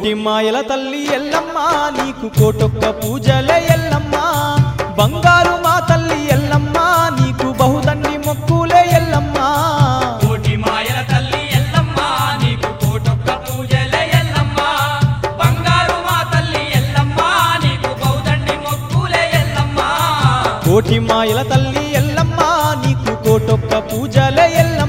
కోటి మాయల తల్లి ఎల్లమ్మ నీకు కోటొక్క పూజలే ఎల్లమ్మ బంగారు మా తల్లి ఎల్లమ్మ నీకు బహుదండి మొక్కులే ఎల్లమ్మ కోటి మాయల తల్లి ఎల్లమ్మ నీకు కోటొక్క పూజలే ఎల్లమ్మ బంగారు మా తల్లి ఎల్లమ్మ నీకు బౌదండి మొక్కులే ఎల్లమ్మ కోటి మాయల తల్లి ఎల్లమ్మ నీకు కోటొక్క పూజలే ఎల్లమ్మ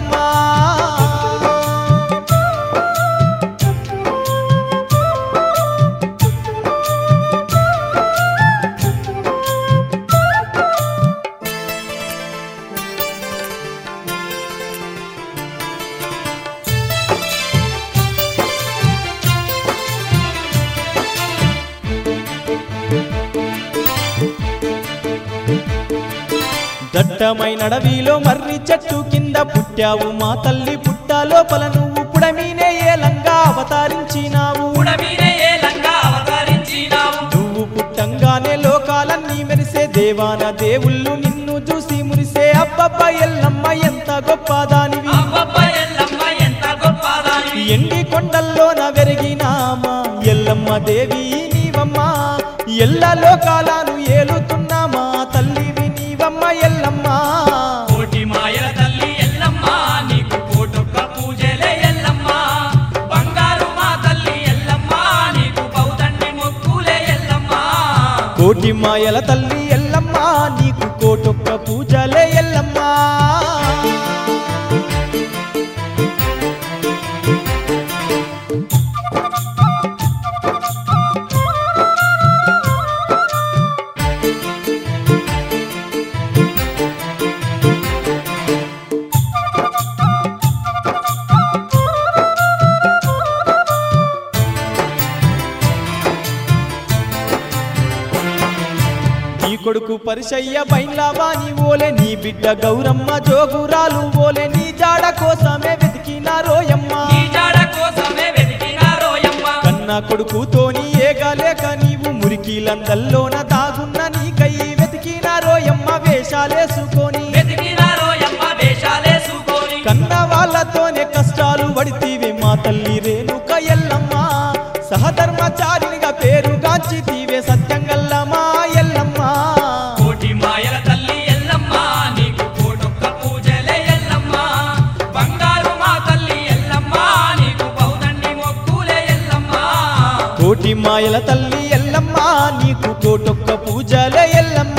దట్టమైన అడవిలో మర్రి చెట్టు కింద పుట్టావు మా తల్లి పుట్ట లోపల నువ్వు పుడమీనే ఏలంగా అవతరించినావు పుడమీనే ఏలంగా అవతరించినావు నువ్వు పుట్టంగానే లోకాలన్నీ మెరిసే దేవాన దేవుళ్ళు నిన్ను చూసి మురిసే అబ్బబ్బ ఎల్లమ్మ ఎంత గొప్పదానివి అబ్బబ్బ ఎల్లమ్మ ఎంత గొప్పదానివి ఎండి కొండల్లోన వెరిగినామా ఎల్లమ్మ దేవి నీవమ్మ ఎల్ల లోకాలను ఏలుతున్నామా తల్లివి నీవమ్మ ఎల్లమ్మ కోటి మాయల తల్లి ఎల్లమ్మ నీకు కోటొక్క పూజలే ఎల్లమ్మ బంగారు మా తల్లి ఎల్లమ్మ నీకు బౌదండి మొక్కులే ఎల్లమ్మ కోటి మాయల తల్లి ఎల్లమ్మ నీకు కోటొక్క పూజలే ఎల్లమ్మ నీ కొడుకు పరిశయ్య బైన్లావాని ఓలే నీ బిడ్డ గౌరమ్మ జోగురాలు ఓలే నీ జాడ కోసమే వెతికిన రోయమ్మ నీ జాడ కోసమే వెతికినారోయమ్మ కన్న కొడుకుతోని ఏగలేక నీవు మురికిలందల్లోన దాగున్న నీకై వెతికిన రోయమ్మ వేషాలేసుకొని వెతికినారోయమ్మ వేషాలేసుకొని కన్న వాళ్ళతోనే కష్టాలు పడితీవి మా తల్లి రేణుక ఎల్లమ్మ సహధర్మచారినిగా పేరుగాంచి తీవే సత్యంగల్లమా ఎల్లమ్మ కోటి మాయల తల్లి ఎల్లమ్మ నీకు కోటొక్క పూజలే ఎల్లమ్మ బంగారు మా తల్లి ఎల్లమ్మ నీకు బౌదండి మొక్కులే ఎల్లమ్మ కోటి మాయల తల్లి ఎల్లమ్మ నీకు కోటొక్క పూజలే ఎల్లమ్మ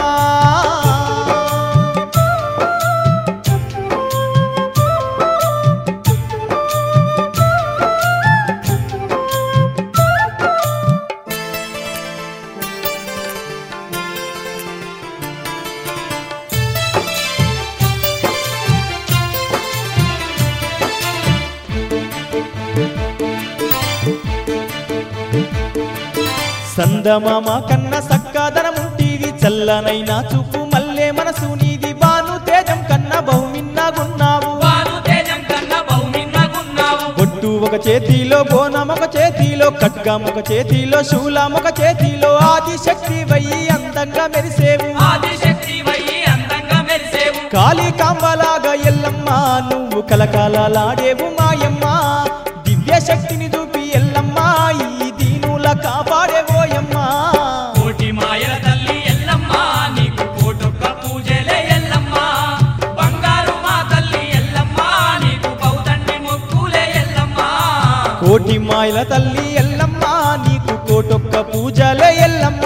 సందమామ కన్న సక్కదనముంటివి చల్లనైనా చూపు మల్లే మనసు నీది బాను తేజం కన్న బహుమిన్నగున్నావు వారు తేజం కన్నా బహుమిన్నగున్నావు బొట్టు ఒక చేతిలో బోనం ఒక చేతిలో ఖడ్గం ఒక చేతిలో శూలం ఒక చేతిలో ఆది శక్తి వయ్యి అందంగా మెరిసేవు ఆదిశక్తి వయ్యి అందంగా మెరిసేవు కాళీ కాంబలాగా ఎల్లమ్మ నువ్వు కలకాలలాడేవు మాయమ్మ దివ్య శక్తిని చూపి ఎల్లమ్మ ఈ దీనుల కాపాడేవోయమ్మ కోటి మాయల తల్లి ఎల్లమ్మ నీకు కోటొక్క పూజలే ఎల్లమ్మ బంగారు మా తల్లి ఎల్లమ్మ నీకు బౌదండి మొక్కులే ఎల్లమ్మ కోటి మాయల తల్లి ఎల్లమ్మ నీకు కోటొక్క పూజలే ఎల్లమ్మ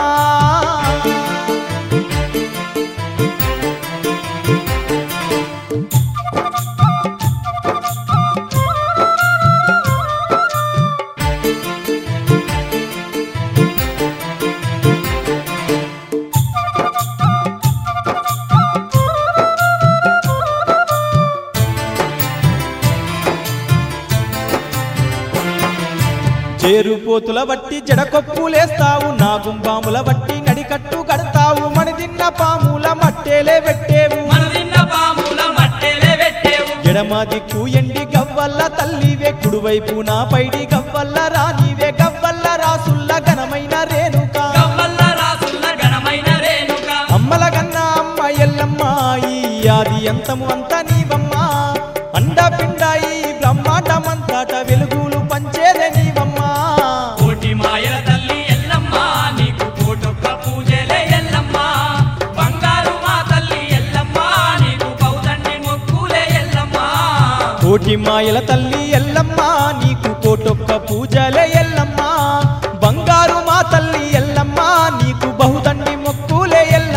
చేరుపోతుల బట్టి జడకొప్పులేస్తావు నాగుంబాముల బట్టి నడికట్టు కడతావు మణిదిన్న పాముల మట్టేలే పెట్టేవు మన తిన్న పాముల మట్టెలే పెట్టేవు ఎడమ దిక్కు ఎండి గవ్వల్ల తల్లివే కుడివైపు నా పైడి గవ్వల్ల రానివే గవ్వల్ల రాసుల్ల ఘనమైన రేణుక గవ్వల్ల రాసుల్ల ఘనమైన రేణుక అమ్మల గన్న అమ్మ ఎల్లమ్మ ఈ ఆది అంతము అంతా నీవమ్మ అండ పిండాయి బ్రహ్మాండమంతట వెలుగులు పంచేదే నీవమ్మ కోటి మా కోటి మాయల తల్లి ఎల్లమ్మ నీకు కోటొక్క పూజలే ఎల్లమ్మ బంగారు మా తల్లి ఎల్లమ్మ నీకు బహుదండి మొక్కులే ఎల్లమ్మ